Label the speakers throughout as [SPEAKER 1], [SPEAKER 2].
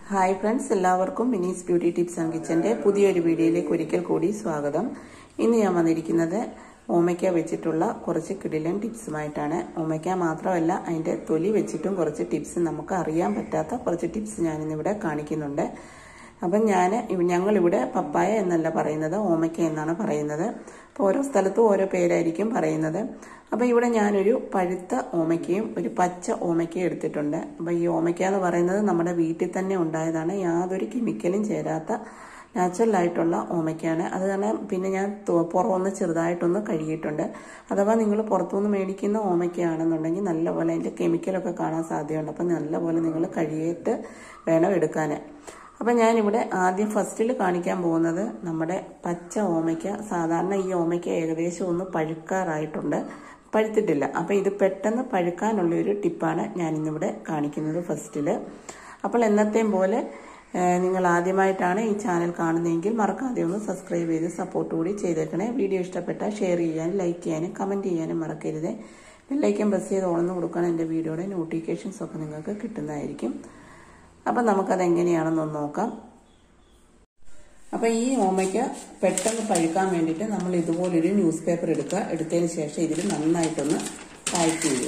[SPEAKER 1] hi friends എല്ലാവർക്കും മിനീസ് beauty tips and കിച്ചൻ്റെ പുതിയൊരു വീഡിയോയിലേക്ക് ഒരിക്കൽ കൂടി സ്വാഗതം ഇന്ന് ഞാൻ വന്നിരിക്കുന്നത് ഓമയ്ക്ക വെച്ചിട്ടുള്ള കുറച്ച് കിടിലൻ ടിപ്സുമായിട്ടാണ് ഓമയ്ക്ക മാത്രമല്ല അതിൻ്റെ തൊലി വെച്ചിട്ടും കുറച്ച് ടിപ്സ് നമുക്ക് അറിയാൻ പറ്റാത്ത കുറച്ച് ടിപ്സ് ഞാനിന്നിവിടെ കാണിക്കുന്നുണ്ട് അപ്പം ഞാൻ ഞങ്ങളിവിടെ പപ്പായ എന്നല്ല പറയുന്നത് ഓമയ്ക്ക എന്നാണ് പറയുന്നത് അപ്പോൾ ഓരോ സ്ഥലത്തും ഓരോ പേരായിരിക്കും പറയുന്നത് അപ്പോൾ ഇവിടെ ഞാനൊരു പഴുത്ത ഓമയ്ക്കയും ഒരു പച്ച ഓമയ്ക്കയും എടുത്തിട്ടുണ്ട് അപ്പോൾ ഈ ഓമയ്ക്ക എന്ന് പറയുന്നത് നമ്മുടെ വീട്ടിൽ തന്നെ ഉണ്ടായതാണ് യാതൊരു കെമിക്കലും ചേരാത്ത നാച്ചുറൽ ആയിട്ടുള്ള ഓമയ്ക്കാണ് അത് കാരണം പിന്നെ ഞാൻ പുറമൊന്ന് ചെറുതായിട്ടൊന്ന് കഴുകിയിട്ടുണ്ട് അഥവാ നിങ്ങൾ പുറത്തുനിന്ന് മേടിക്കുന്ന ഓമയ്ക്കാണെന്നുണ്ടെങ്കിൽ നല്ലപോലെ അതിൻ്റെ കെമിക്കലൊക്കെ കാണാൻ സാധ്യതയുണ്ട് അപ്പം നല്ലപോലെ നിങ്ങൾ കഴുകിയിട്ട് വേണം എടുക്കാൻ അപ്പം ഞാനിവിടെ ആദ്യം ഫസ്റ്റിൽ കാണിക്കാൻ പോകുന്നത് നമ്മുടെ പച്ച ഓമയ്ക്ക സാധാരണ ഈ ഓമയ്ക്ക ഏകദേശം ഒന്ന് പഴുക്കാറായിട്ടുണ്ട് പഴുത്തിട്ടില്ല അപ്പം ഇത് പെട്ടെന്ന് പഴുക്കാനുള്ള ഒരു ടിപ്പാണ് ഞാനിന്നിവിടെ കാണിക്കുന്നത് ഫസ്റ്റിൽ അപ്പോൾ എന്നത്തെയും പോലെ നിങ്ങൾ ആദ്യമായിട്ടാണ് ഈ ചാനൽ കാണുന്നതെങ്കിൽ മറക്കാതെ ഒന്ന് സബ്സ്ക്രൈബ് ചെയ്ത് സപ്പോർട്ട് കൂടി ചെയ്തേക്കണേ വീഡിയോ ഇഷ്ടപ്പെട്ടാൽ ഷെയർ ചെയ്യാനും ലൈക്ക് ചെയ്യാനും കമൻറ്റ് ചെയ്യാനും മറക്കരുത് ബെല്ലൈക്കൻ പ്രസ് ചെയ്ത് ഓണെന്ന് കൊടുക്കണം എൻ്റെ വീഡിയോയുടെ നോട്ടിഫിക്കേഷൻസ് ഒക്കെ നിങ്ങൾക്ക് കിട്ടുന്നതായിരിക്കും അപ്പം നമുക്കത് എങ്ങനെയാണെന്നൊന്ന് നോക്കാം അപ്പം ഈ ഓമയ്ക്ക് പെട്ടെന്ന് പഴുക്കാൻ വേണ്ടിയിട്ട് നമ്മൾ ഇതുപോലൊരു ന്യൂസ് പേപ്പർ എടുക്കുക എടുത്തതിന് ശേഷം ഇതിൽ നന്നായിട്ടൊന്ന് പാക്ക് ചെയ്യുക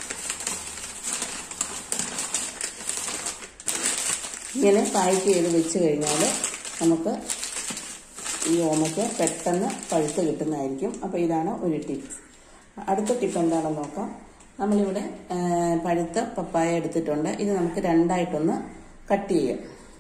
[SPEAKER 1] ഇങ്ങനെ പാക്ക് ചെയ്ത് വെച്ച് കഴിഞ്ഞാൽ നമുക്ക് ഈ ഓമയ്ക്ക് പെട്ടെന്ന് പഴുത്ത് കിട്ടുന്നതായിരിക്കും അപ്പോൾ ഇതാണ് ഒരു ടിപ്സ് അടുത്ത ടിപ്പ് എന്താണെന്ന് നോക്കാം നമ്മളിവിടെ പഴുത്ത പപ്പായ എടുത്തിട്ടുണ്ട് ഇത് നമുക്ക് രണ്ടായിട്ടൊന്ന് കട്ട് ചെയ്യാം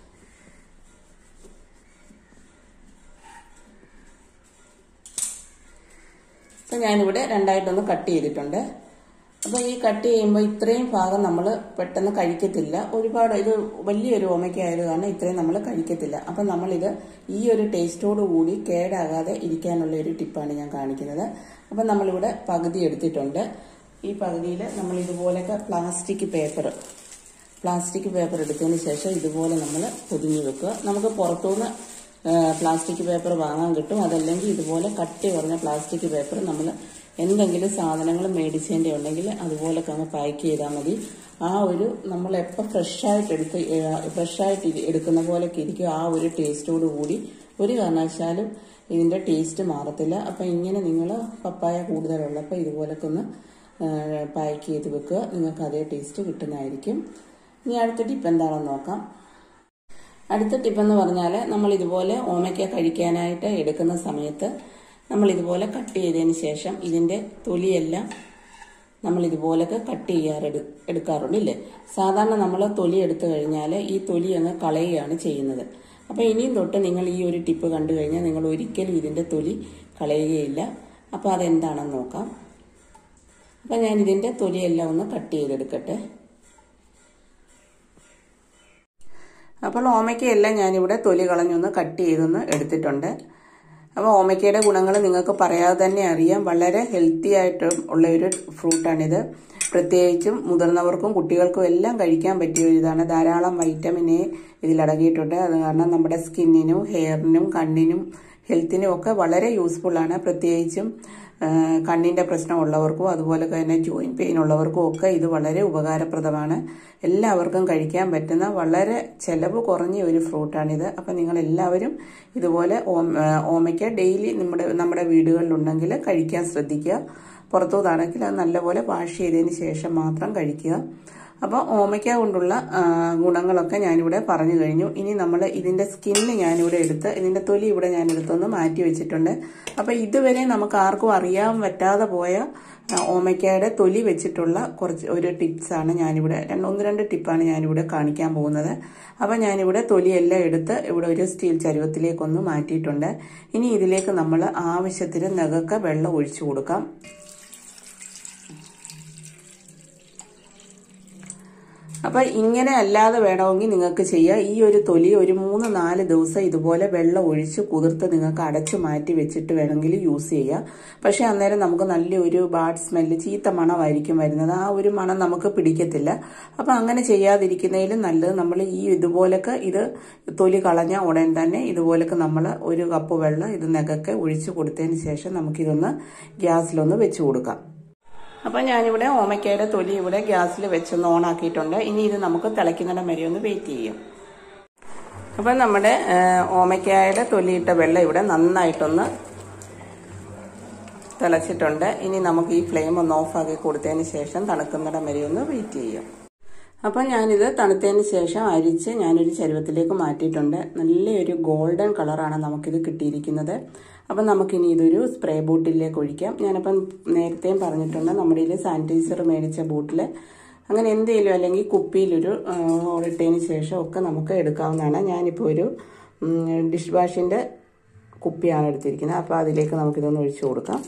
[SPEAKER 1] അപ്പം ഞാനിവിടെ രണ്ടായിട്ടൊന്ന് കട്ട് ചെയ്തിട്ടുണ്ട് അപ്പോൾ ഈ കട്ട് ചെയ്യുമ്പോൾ ഇത്രയും ഭാഗം നമ്മൾ പെട്ടെന്ന് കഴിക്കത്തില്ല ഒരുപാട് ഇത് വലിയൊരു ഓമയ്ക്കായത് കാരണം ഇത്രയും നമ്മൾ കഴിക്കത്തില്ല അപ്പം നമ്മളിത് ഈ ഒരു ടേസ്റ്റോട് കൂടി കേടാകാതെ ഇരിക്കാനുള്ള ഒരു ടിപ്പാണ് ഞാൻ കാണിക്കുന്നത് അപ്പം നമ്മളിവിടെ പകുതി എടുത്തിട്ടുണ്ട് ഈ പകുതിയിൽ നമ്മൾ ഇതുപോലൊക്കെ പ്ലാസ്റ്റിക് പേപ്പർ പ്ലാസ്റ്റിക് പേപ്പർ എടുത്തതിന് ശേഷം ഇതുപോലെ നമ്മൾ പൊതിഞ്ഞ് വെക്കുക നമുക്ക് പുറത്തുനിന്ന് പ്ലാസ്റ്റിക് പേപ്പർ വാങ്ങാൻ കിട്ടും അതല്ലെങ്കിൽ ഇതുപോലെ കട്ടി കുറഞ്ഞ പ്ലാസ്റ്റിക് പേപ്പർ നമ്മൾ എന്തെങ്കിലും സാധനങ്ങൾ മേടിച്ചതിൻ്റെ ഉണ്ടെങ്കിൽ അതുപോലൊക്കെ അങ്ങ് പാക്ക് ചെയ്താൽ മതി ആ ഒരു നമ്മൾ എപ്പോൾ ഫ്രഷായിട്ട് എടുത്ത് ഫ്രഷായിട്ട് എടുക്കുന്ന പോലൊക്കെ ഇരിക്കും ആ ഒരു ടേസ്റ്റോട് കൂടി ഒരു കാരണവശാലും ഇതിൻ്റെ ടേസ്റ്റ് മാറത്തില്ല അപ്പം ഇങ്ങനെ നിങ്ങൾ പപ്പായ കൂടുതലുള്ളപ്പോൾ ഇതുപോലൊക്കെ ഒന്ന് പാക്ക് ചെയ്ത് വെക്കുക നിങ്ങൾക്ക് അതേ ടേസ്റ്റ് കിട്ടുന്നതായിരിക്കും ഇനി അടുത്ത ടിപ്പ് എന്താണെന്ന് നോക്കാം അടുത്ത ടിപ്പ് എന്ന് പറഞ്ഞാൽ നമ്മൾ ഇതുപോലെ ഓമയ്ക്ക കഴിക്കാനായിട്ട് എടുക്കുന്ന സമയത്ത് നമ്മൾ ഇതുപോലെ കട്ട് ചെയ്തതിന് ശേഷം ഇതിൻ്റെ തൊലിയെല്ലാം നമ്മൾ ഇതുപോലൊക്കെ കട്ട് ചെയ്യാറ് എടുക്കാറുണ്ട് ഇല്ലേ സാധാരണ നമ്മൾ തൊലി എടുത്തു കഴിഞ്ഞാൽ ഈ തൊലി അങ്ങ് കളയുകയാണ് ചെയ്യുന്നത് അപ്പോൾ ഇനിയും തൊട്ട് നിങ്ങൾ ഈ ഒരു ടിപ്പ് കണ്ടു കഴിഞ്ഞാൽ നിങ്ങൾ ഒരിക്കലും ഇതിൻ്റെ തൊലി കളയുകയില്ല അപ്പോൾ അതെന്താണെന്ന് നോക്കാം അപ്പം ഞാൻ ഇതിൻ്റെ തൊലിയെല്ലാം ഒന്ന് കട്ട് ചെയ്തെടുക്കട്ടെ അപ്പോൾ ഓമയ്ക്കയെല്ലാം ഞാനിവിടെ തൊലി കളഞ്ഞൊന്ന് കട്ട് ചെയ്തൊന്ന് എടുത്തിട്ടുണ്ട് അപ്പോൾ ഓമയ്ക്കയുടെ ഗുണങ്ങൾ നിങ്ങൾക്ക് പറയാതെ തന്നെ അറിയാം വളരെ ഹെൽത്തി ആയിട്ട് ഉള്ള ഒരു ഫ്രൂട്ടാണിത് പ്രത്യേകിച്ചും മുതിർന്നവർക്കും കുട്ടികൾക്കും എല്ലാം കഴിക്കാൻ പറ്റിയ ഒരു ഇതാണ് ധാരാളം വൈറ്റമിൻ എ ഇതിലടങ്ങിയിട്ടുണ്ട് അത് കാരണം നമ്മുടെ സ്കിന്നിനും ഹെയറിനും കണ്ണിനും ഹെൽത്തിനും ഒക്കെ വളരെ യൂസ്ഫുള്ളാണ് പ്രത്യേകിച്ചും കണ്ണിൻ്റെ പ്രശ്നമുള്ളവർക്കും അതുപോലെ തന്നെ ജോയിൻറ്റ് പെയിൻ ഉള്ളവർക്കും ഒക്കെ ഇത് വളരെ ഉപകാരപ്രദമാണ് എല്ലാവർക്കും കഴിക്കാൻ പറ്റുന്ന വളരെ ചിലവ് കുറഞ്ഞ ഒരു ഫ്രൂട്ടാണിത് അപ്പം നിങ്ങൾ എല്ലാവരും ഇതുപോലെ ഓമയ്ക്ക ഡെയിലി നമ്മുടെ നമ്മുടെ വീടുകളിലുണ്ടെങ്കിൽ കഴിക്കാൻ ശ്രദ്ധിക്കുക പുറത്തുനിന്നാണെങ്കിൽ അത് നല്ലപോലെ വാഷ് ചെയ്തതിന് ശേഷം മാത്രം കഴിക്കുക അപ്പോൾ ഓമയ്ക്ക കൊണ്ടുള്ള ഗുണങ്ങളൊക്കെ ഞാനിവിടെ പറഞ്ഞു കഴിഞ്ഞു ഇനി നമ്മൾ ഇതിൻ്റെ സ്കിന്ന് ഞാനിവിടെ എടുത്ത് ഇതിൻ്റെ തൊലി ഇവിടെ ഞാൻ എടുത്തൊന്ന് മാറ്റി വെച്ചിട്ടുണ്ട് അപ്പോൾ ഇതുവരെ നമുക്ക് ആർക്കും അറിയാൻ പറ്റാതെ പോയ ഓമയ്ക്കയുടെ തൊലി വെച്ചിട്ടുള്ള കുറച്ച് ഒരു ടിപ്സാണ് ഞാനിവിടെ ഒന്ന് രണ്ട് ടിപ്പാണ് ഞാനിവിടെ കാണിക്കാൻ പോകുന്നത് അപ്പോൾ ഞാനിവിടെ തൊലിയെല്ലാം എടുത്ത് ഇവിടെ ഒരു സ്റ്റീൽ ചരുവത്തിലേക്കൊന്ന് മാറ്റിയിട്ടുണ്ട് ഇനി ഇതിലേക്ക് നമ്മൾ ആവശ്യത്തിന് നഖക്ക വെള്ളം ഒഴിച്ചു കൊടുക്കാം അപ്പോൾ ഇങ്ങനെ അല്ലാതെ വേണമെങ്കിൽ നിങ്ങൾക്ക് ചെയ്യാം ഈ ഒരു തൊലി ഒരു മൂന്ന് നാല് ദിവസം ഇതുപോലെ വെള്ളം ഒഴിച്ച് കുതിർത്ത് നിങ്ങൾക്ക് അടച്ചു മാറ്റി വെച്ചിട്ട് വേണമെങ്കിൽ യൂസ് ചെയ്യാം പക്ഷെ അന്നേരം നമുക്ക് നല്ലൊരു ബാഡ് സ്മെല്ല് ചീത്ത മണമായിരിക്കും വരുന്നത് ആ ഒരു മണം നമുക്ക് പിടിക്കത്തില്ല അപ്പം അങ്ങനെ ചെയ്യാതിരിക്കുന്നതിലും നല്ലത് നമ്മൾ ഈ ഇതുപോലൊക്കെ ഇത് തൊലി കളഞ്ഞ ഉടൻ തന്നെ ഇതുപോലൊക്കെ നമ്മൾ ഒരു കപ്പ് വെള്ളം ഇത് നെകൊക്കെ ഒഴിച്ചു കൊടുത്തതിന് ശേഷം നമുക്കിതൊന്ന് ഗ്യാസിലൊന്ന് വെച്ച് കൊടുക്കാം അപ്പം ഞാനിവിടെ ഓമയ്ക്കയുടെ തൊലി ഇവിടെ ഗ്യാസിൽ വെച്ചൊന്ന് ഓണാക്കിയിട്ടുണ്ട് ഇനി ഇത് നമുക്ക് തിളയ്ക്കുന്നിടം വരെ ഒന്ന് വെയിറ്റ് ചെയ്യാം അപ്പം നമ്മുടെ ആ, ഓമയ്ക്കായുടെ തൊലിയിട്ട വെള്ളം ഇവിടെ നന്നായിട്ടൊന്ന് തിളച്ചിട്ടുണ്ട് ഇനി നമുക്ക് ഈ ഫ്ലെയിം ഒന്ന് ഓഫാക്കി കൊടുത്തതിന് ശേഷം തണുക്കുന്നിടം വരെ ഒന്ന് വെയിറ്റ് ചെയ്യാം അപ്പം ഞാനിത് തണുത്തതിന് ശേഷം അരിച്ച് ഞാനൊരു ചരുവത്തിലേക്ക് മാറ്റിയിട്ടുണ്ട് നല്ലൊരു ഗോൾഡൻ കളറാണ് നമുക്കിത് കിട്ടിയിരിക്കുന്നത് അപ്പം നമുക്കിനി ഇതൊരു സ്പ്രേ ബോട്ടിലേക്ക് ഒഴിക്കാം ഞാനപ്പം നേരത്തെയും പറഞ്ഞിട്ടുണ്ട് നമ്മുടെ ഇതിൽ സാനിറ്റൈസർ മേടിച്ച ബോട്ടിൽ അങ്ങനെ എന്തെങ്കിലും അല്ലെങ്കിൽ കുപ്പിയിലൊരു ഇട്ടതിന് ശേഷം ഒക്കെ നമുക്ക് എടുക്കാവുന്നതാണ് ഞാനിപ്പോൾ ഒരു ഡിഷ് വാഷിൻ്റെ കുപ്പിയാണ് എടുത്തിരിക്കുന്നത് അപ്പോൾ അതിലേക്ക് നമുക്കിതൊന്ന് ഒഴിച്ചു കൊടുക്കാം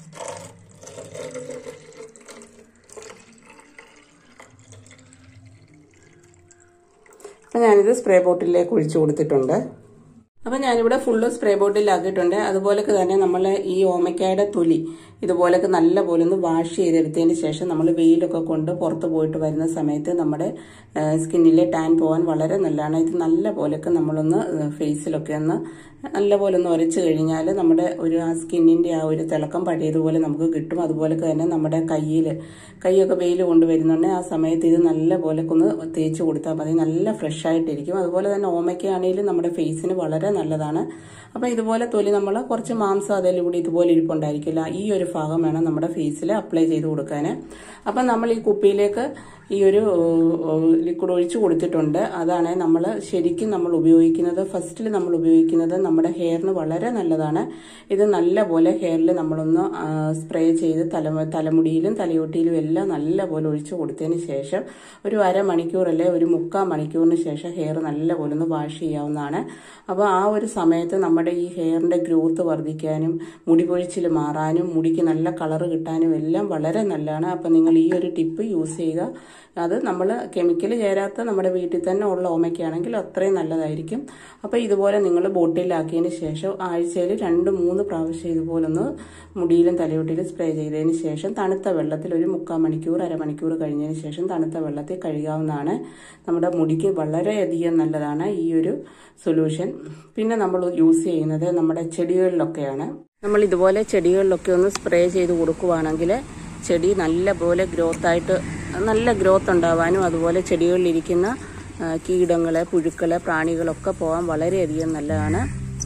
[SPEAKER 1] അപ്പം ഞാനിത് സ്പ്രേ ബോട്ടിലേക്ക് ഒഴിച്ചു കൊടുത്തിട്ടുണ്ട് അപ്പം ഞാനിവിടെ ഫുള്ള് സ്പ്രേ ബോട്ടിലാക്കിയിട്ടുണ്ട് അതുപോലൊക്കെ തന്നെ നമ്മൾ ഈ ഓമയ്ക്കായുടെ തൊലി ഇതുപോലൊക്കെ നല്ല പോലെ ഒന്ന് വാഷ് ചെയ്തെടുത്തതിന് ശേഷം നമ്മൾ വെയിലൊക്കെ കൊണ്ട് പുറത്ത് പോയിട്ട് വരുന്ന സമയത്ത് നമ്മുടെ സ്കിന്നിലെ ടാൻ പോകാൻ വളരെ നല്ലതാണ് ഇത് നല്ല പോലൊക്കെ നമ്മളൊന്ന് ഫേസിലൊക്കെ ഒന്ന് നല്ല പോലെ ഒന്ന് ഉരച്ച് കഴിഞ്ഞാൽ നമ്മുടെ ഒരു ആ സ്കിന്നിൻ്റെ ആ ഒരു തിളക്കം പഴയതുപോലെ നമുക്ക് കിട്ടും അതുപോലൊക്കെ തന്നെ നമ്മുടെ കയ്യിൽ കൈയൊക്കെ വെയിൽ കൊണ്ടുവരുന്നുണ്ട് ആ സമയത്ത് ഇത് നല്ല പോലൊക്കെ ഒന്ന് തേച്ച് കൊടുത്താൽ മതി നല്ല ഫ്രഷ് ആയിട്ടിരിക്കും അതുപോലെ തന്നെ ഓമയ്ക്കാണെങ്കിലും നമ്മുടെ ഫേസിന് വളരെ നല്ലതാണ് അപ്പം ഇതുപോലെ തൊലി നമ്മൾ കുറച്ച് മാംസം അതിലൂടെ ഇതുപോലെ ഇരിപ്പുണ്ടായിരിക്കില്ല ഈ ഒരു ഭാഗം വേണം നമ്മുടെ ഫേസിൽ അപ്ലൈ ചെയ്ത് കൊടുക്കാൻ അപ്പം നമ്മൾ ഈ കുപ്പിയിലേക്ക് ഈ ഒരു ലിക്വിഡ് ഒഴിച്ചു കൊടുത്തിട്ടുണ്ട് അതാണ് നമ്മൾ ശരിക്കും നമ്മൾ ഉപയോഗിക്കുന്നത് ഫസ്റ്റിൽ നമ്മൾ ഉപയോഗിക്കുന്നത് നമ്മുടെ ഹെയറിന് വളരെ നല്ലതാണ് ഇത് നല്ല പോലെ ഹെയറിൽ നമ്മളൊന്ന് സ്പ്രേ ചെയ്ത് തല തലമുടിയിലും തലയോട്ടിയിലും എല്ലാം നല്ല പോലെ ഒഴിച്ചു കൊടുത്തതിന് ശേഷം ഒരു അരമണിക്കൂർ അല്ലെ ഒരു മുക്കാൽ മണിക്കൂറിന് ശേഷം ഹെയർ നല്ല പോലെ ഒന്ന് വാഷ് ചെയ്യാവുന്നതാണ് അപ്പോൾ ആ ഒരു സമയത്ത് നമ്മുടെ ഈ ഹെയറിന്റെ ഗ്രോത്ത് വർദ്ധിക്കാനും മുടി പൊഴിച്ചിൽ മാറാനും മുടിക്ക് നല്ല കളർ കിട്ടാനും എല്ലാം വളരെ നല്ലതാണ് അപ്പം നിങ്ങൾ ഈ ഒരു ടിപ്പ് യൂസ് ചെയ്യുക അത് നമ്മൾ കെമിക്കൽ ചേരാത്ത നമ്മുടെ വീട്ടിൽ തന്നെ ഉള്ള ഓമയ്ക്കാണെങ്കിൽ അത്രയും നല്ലതായിരിക്കും അപ്പോൾ ഇതുപോലെ നിങ്ങൾ ബോട്ടിലാക്കിയതിന് ശേഷം ആഴ്ചയിൽ രണ്ട് മൂന്ന് പ്രാവശ്യം ഇതുപോലൊന്ന് മുടിയിലും തലയോട്ടിയിലും സ്പ്രേ ചെയ്തതിന് ശേഷം തണുത്ത വെള്ളത്തിൽ ഒരു മുക്കാൽ മണിക്കൂർ അരമണിക്കൂർ കഴിഞ്ഞതിന് ശേഷം തണുത്ത വെള്ളത്തിൽ കഴുകാവുന്നതാണ് നമ്മുടെ മുടിക്ക് വളരെയധികം നല്ലതാണ് ഈ ഒരു സൊല്യൂഷൻ പിന്നെ നമ്മൾ യൂസ് ചെയ്യുന്നത് നമ്മുടെ ചെടികളിലൊക്കെയാണ് നമ്മൾ ഇതുപോലെ ചെടികളിലൊക്കെ ഒന്ന് സ്പ്രേ ചെയ്ത് കൊടുക്കുവാണെങ്കിൽ ചെടി നല്ല പോലെ ഗ്രോത്തായിട്ട് നല്ല ഗ്രോത്ത് ഉണ്ടാവാനും അതുപോലെ ചെടികളിലിരിക്കുന്ന കീടങ്ങള് പുഴുക്കള് പ്രാണികളൊക്കെ പോകാൻ വളരെയധികം നല്ലതാണ്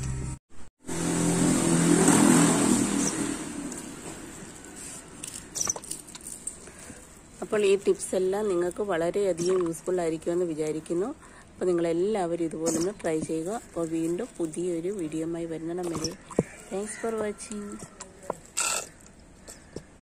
[SPEAKER 1] അപ്പോൾ ഈ ടിപ്സ് എല്ലാം നിങ്ങൾക്ക് വളരെയധികം യൂസ്ഫുൾ ആയിരിക്കുമെന്ന് വിചാരിക്കുന്നു അപ്പോൾ നിങ്ങളെല്ലാവരും ഇതുപോലെ ഒന്ന് ട്രൈ ചെയ്യുക അപ്പോൾ വീണ്ടും പുതിയൊരു വീഡിയോയുമായി വരുന്നിടം വരെ താങ്ക്സ് ഫോർ വാച്ചിങ്